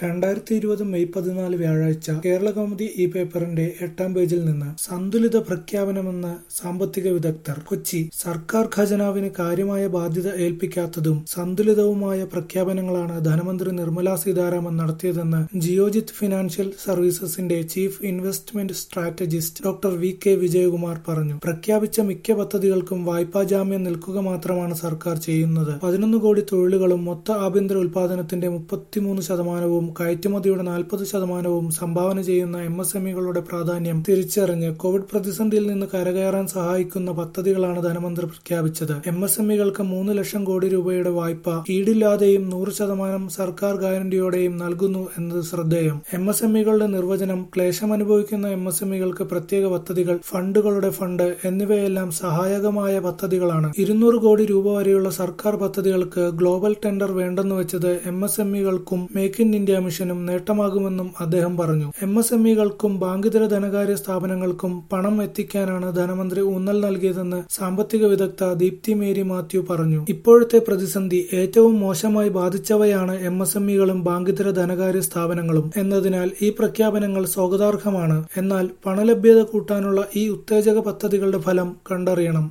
രണ്ടായിരത്തി ഇരുപത് മെയ് പതിനാല് വ്യാഴാഴ്ച കേരളകൗമുദി ഈ പേപ്പറിന്റെ എട്ടാം പേജിൽ നിന്ന് സന്തുലിത പ്രഖ്യാപനമെന്ന് സാമ്പത്തിക വിദഗ്ധർ കൊച്ചി സർക്കാർ ഖജനാവിന് കാര്യമായ ബാധ്യത ഏൽപ്പിക്കാത്തതും സന്തുലിതവുമായ പ്രഖ്യാപനങ്ങളാണ് ധനമന്ത്രി നിർമ്മലാ സീതാരാമൻ നടത്തിയതെന്ന് ജിയോജിത് ഫിനാൻഷ്യൽ സർവീസസിന്റെ chief investment strategist doctor V K Vijayakumar പറഞ്ഞു പ്രഖ്യാപിച്ച മിക്ക പദ്ധതികൾക്കും വായ്പാ ജാമ്യം നിൽക്കുക മാത്രമാണ് സർക്കാർ ചെയ്യുന്നത് പതിനൊന്ന് കോടി തൊഴിലുകളും മൊത്ത ആഭ്യന്തര ഉൽപാദനത്തിന്റെ മുപ്പത്തിമൂന്ന് ശതമാനവും കയറ്റുമതിയുടെ നാൽപ്പത് ശതമാനവും സംഭാവന ചെയ്യുന്ന എം എസ് എംഇകളുടെ പ്രാധാന്യം തിരിച്ചറിഞ്ഞ് കോവിഡ് പ്രതിസന്ധിയിൽ നിന്ന് കരകയറാൻ സഹായിക്കുന്ന പദ്ധതികളാണ് ധനമന്ത്രി പ്രഖ്യാപിച്ചത് എം എസ് എംഇകൾക്ക് മൂന്ന് ലക്ഷം കോടി രൂപയുടെ വായ്പ ഈടില്ലാതെയും നൂറ് ശതമാനം സർക്കാർ ഗ്യാരണ്ടിയോടെയും നൽകുന്നു എന്നത് ശ്രദ്ധേയം എം എസ് എംഇകളുടെ നിർവചനം ക്ലേശം അനുഭവിക്കുന്ന എം എസ് എംഇകൾക്ക് പ്രത്യേക പദ്ധതികൾ ഫണ്ടുകളുടെ ഫണ്ട് എന്നിവയെല്ലാം സഹായകമായ പദ്ധതികളാണ് ഇരുന്നൂറ് കോടി രൂപ വരെയുള്ള സർക്കാർ പദ്ധതികൾക്ക് ഗ്ലോബൽ ടെൻഡർ വേണ്ടെന്ന് വെച്ചത് എം എസ് എംഇകൾക്കും മേക്ക് ഇൻ ഇന്ത്യ മിഷനും നേട്ടമാകുമെന്നും അദ്ദേഹം പറഞ്ഞു എം എസ് എംഇകൾക്കും ബാങ്കിതര ധനകാര്യ സ്ഥാപനങ്ങൾക്കും പണം എത്തിക്കാനാണ് ധനമന്ത്രി ഊന്നൽ നൽകിയതെന്ന് സാമ്പത്തിക വിദഗ്ധ ദീപ്തി മേരി മാത്യു പറഞ്ഞു ഇപ്പോഴത്തെ പ്രതിസന്ധി ഏറ്റവും മോശമായി ബാധിച്ചവയാണ് എം എസ് എംഇകളും ബാങ്കിതര ധനകാര്യ സ്ഥാപനങ്ങളും എന്നതിനാൽ ഈ പ്രഖ്യാപനങ്ങൾ സ്വാഗതാർഹമാണ് എന്നാൽ പണലഭ്യത കൂട്ടാനുള്ള ഈ ഉത്തേജക പദ്ധതികളുടെ ഫലം കണ്ടറിയണം